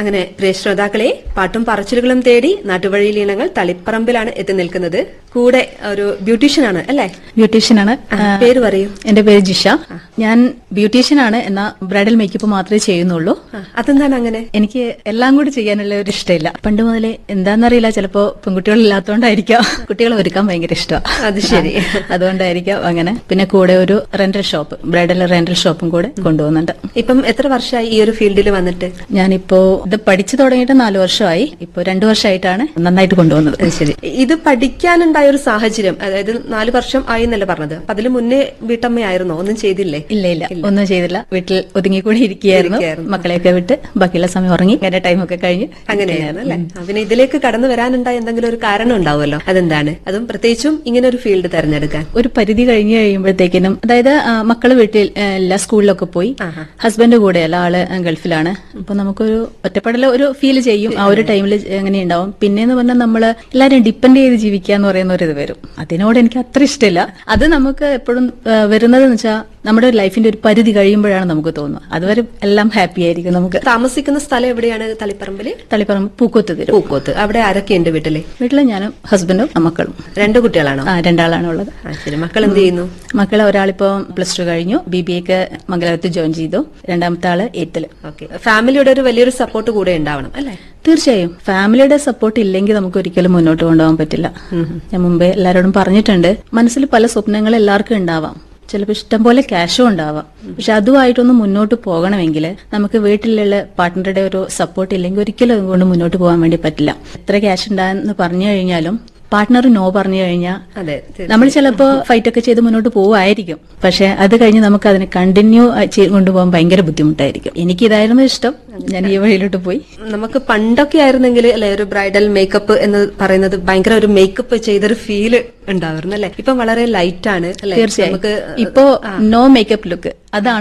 അങ്ങനെ പ്രിയ ശ്രോതാക്കളെ പാട്ടും പറച്ചിലുകളും തേടി നാട്ടുവഴിയിൽ ഇനങ്ങൾ തളിപ്പറമ്പിലാണ് എത്തി നിൽക്കുന്നത് കൂടെ ഒരു ബ്യൂട്ടീഷ്യനാണ് അല്ലേ ബ്യൂട്ടീഷ്യനാണ് ആ, പേര് പറയൂ എന്റെ പേര് ജിഷ ഞാൻ ബ്യൂട്ടീഷ്യനാണ് എന്നാ ബ്രൈഡൽ മേക്കപ്പ് മാത്രമേ ചെയ്യുന്നുള്ളൂ ആ, അതെന്താണ് അങ്ങനെ എനിക്ക് എല്ലാം കൂടി ചെയ്യാനുള്ള ഒരു ഇഷ്ടമില്ല പണ്ട് മുതലേ എന്താണെന്നറിയില്ല ചിലപ്പോ പെൺകുട്ടികളില്ലാത്തോണ്ടായിരിക്കാം കുട്ടികളെ ഒരുക്കാൻ ഭയങ്കര ഇഷ്ടമാണ് അത് ശരി. അതുകൊണ്ടായിരിക്കാം അങ്ങനെ പിന്നെ കൂടെ ഒരു റെന്റൽ ഷോപ്പ് ബ്രൈഡൽ റെന്റൽ ഷോപ്പും കൂടെ കൊണ്ടുപോകുന്നുണ്ട് ഇപ്പം എത്ര വർഷമായി ഈ ഒരു ഫീൽഡിൽ വന്നിട്ട് ഞാനിപ്പോ ഇത് പഠിച്ചു തുടങ്ങിയിട്ട് നാലു വർഷമായി ഇപ്പൊ രണ്ടു വർഷമായിട്ടാണ് നന്നായിട്ട് കൊണ്ടുപോകുന്നത് അത് ശരി ഇത് പഠിക്കാനുണ്ടായ ഒരു സാഹചര്യം അതായത് നാല് വർഷം ആയി എന്നല്ല പറഞ്ഞത് അപ്പൊ അതിന് മുന്നേ വീട്ടമ്മയായിരുന്നോ ഒന്നും ചെയ്തില്ലേ ഇല്ല ഇല്ല ഒന്നും ചെയ്തില്ല വീട്ടിൽ ഒതുങ്ങിക്കൂടി ഇരിക്കുകയായിരുന്നു ഇരിക്കുകയായിരുന്നു. മക്കളെയൊക്കെ വിട്ട് ബാക്കിയുള്ള സമയം ഉറങ്ങി എന്റെ ടൈമൊക്കെ കഴിഞ്ഞ് അങ്ങനെയാണ് അല്ലെ പിന്നെ ഇതിലേക്ക് കടന്നു വരാനുണ്ടായ എന്തെങ്കിലും ഒരു കാരണം ഉണ്ടാവുമല്ലോ അതെന്താണ് അതും പ്രത്യേകിച്ചും ഇങ്ങനെ ഒരു ഫീൽഡ് തെരഞ്ഞെടുക്കാൻ ഒരു പരിധി കഴിഞ്ഞ് കഴിയുമ്പോഴത്തേക്കിനും അതായത് ആ, മക്കള് വീട്ടിൽ ആ, എല്ലാ സ്കൂളിലൊക്കെ പോയി ആഹാ. ഹസ്ബൻഡ് കൂടെയല്ല ആള് ഗൾഫിലാണ് അപ്പൊ നമുക്കൊരു ഒറ്റപ്പെടൽ ഒരു ഫീൽ ചെയ്യും ആ ഒരു ടൈമിൽ എങ്ങനെയുണ്ടാവും പിന്നെന്ന് പറഞ്ഞാൽ നമ്മള് എല്ലാരും ഡിപ്പെൻഡ് ചെയ്ത് ജീവിക്കുക എന്ന് പറയുന്ന ഒരു ഇത് വരും അതിനോട് എനിക്ക് അത്ര ഇഷ്ടമില്ല അത് നമുക്ക് എപ്പോഴും വരുന്നത് വെച്ചാൽ നമ്മുടെ ലൈഫിന്റെ ഒരു പരിധി കഴിയുമ്പോഴാണ് നമുക്ക് തോന്നുന്നത് അതുവരെ എല്ലാം ഹാപ്പി ആയിരിക്കും നമുക്ക് താമസിക്കുന്ന സ്ഥലം എവിടെയാണ് തളിപ്പറമ്പില് തളിപ്പറമ്പ് പൂക്കോത്ത് തരും പൂക്കോത്ത് അവിടെ ആരൊക്കെയുണ്ട് വീട്ടില് വീട്ടില് ഞാനും ഹസ്ബൻഡും മക്കളും രണ്ടു കുട്ടികളാണോ ആ രണ്ടാളാണ് ഉള്ളത് ആ ശരി മക്കൾ എന്ത് ചെയ്യുന്നു മക്കളെ ഒരാളിപ്പോ പ്ലസ് ടു കഴിഞ്ഞു ബി ബി എക്ക് മംഗലാപുരത്ത് ജോയിൻ ചെയ്തു രണ്ടാമത്തെ ആള് എയ്ത്തില് ഓക്കെ ഫാമിലിയുടെ ഒരു വലിയൊരു സപ്പോർട്ട് കൂടെ ഉണ്ടാവണം അല്ലെ തീർച്ചയായും ഫാമിലിയുടെ സപ്പോർട്ട് ഇല്ലെങ്കിൽ നമുക്ക് ഒരിക്കലും മുന്നോട്ട് കൊണ്ടുപോകാൻ പറ്റില്ല ഞാൻ മുമ്പേ എല്ലാവരോടും പറഞ്ഞിട്ടുണ്ട് മനസ്സിൽ പല സ്വപ്നങ്ങൾ എല്ലാവർക്കും ഉണ്ടാവാം ചിലപ്പോൾ ഇഷ്ടം പോലെ ക്യാഷും ഉണ്ടാവാം പക്ഷെ അതുമായിട്ടൊന്ന് മുന്നോട്ട് പോകണമെങ്കിൽ നമുക്ക് വീട്ടിലുള്ള പാർട്ട്ണറുടെ ഒരു സപ്പോർട്ട് ഇല്ലെങ്കിൽ ഒരിക്കലും അതുകൊണ്ട് മുന്നോട്ട് പോകാൻ വേണ്ടി പറ്റില്ല എത്ര ക്യാഷ് ഉണ്ടായെന്ന് പറഞ്ഞു കഴിഞ്ഞാലും പാർട്ട്ണർ നോ പറഞ്ഞു കഴിഞ്ഞാൽ അതെ തീർച്ചയായും. നമ്മൾ ചിലപ്പോ ഫൈറ്റ് ഒക്കെ ചെയ്ത് മുന്നോട്ട് പോവായിരിക്കും പക്ഷെ അത് കഴിഞ്ഞ് നമുക്ക് അതിനെ കണ്ടിന്യൂ കൊണ്ടുപോകാൻ ഭയങ്കര ബുദ്ധിമുട്ടായിരിക്കും എനിക്കിതായിരുന്നു ഇഷ്ടം ഞാൻ ഈ വഴിയിലോട്ട് പോയി നമുക്ക് പണ്ടൊക്കെ ആയിരുന്നെങ്കിൽ അല്ലെ ഒരു ബ്രൈഡൽ മേക്കപ്പ് എന്ന് പറയുന്നത് ഭയങ്കര ഒരു മേക്കപ്പ് ചെയ്തൊരു ഫീല് ഉണ്ടായിരുന്നു അല്ലെ ഇപ്പം വളരെ ലൈറ്റ് ആണ് അല്ലെ തീർച്ചയായും നമുക്ക് ഇപ്പോ നോ മേക്കപ്പ് ലുക്ക് അതാണ്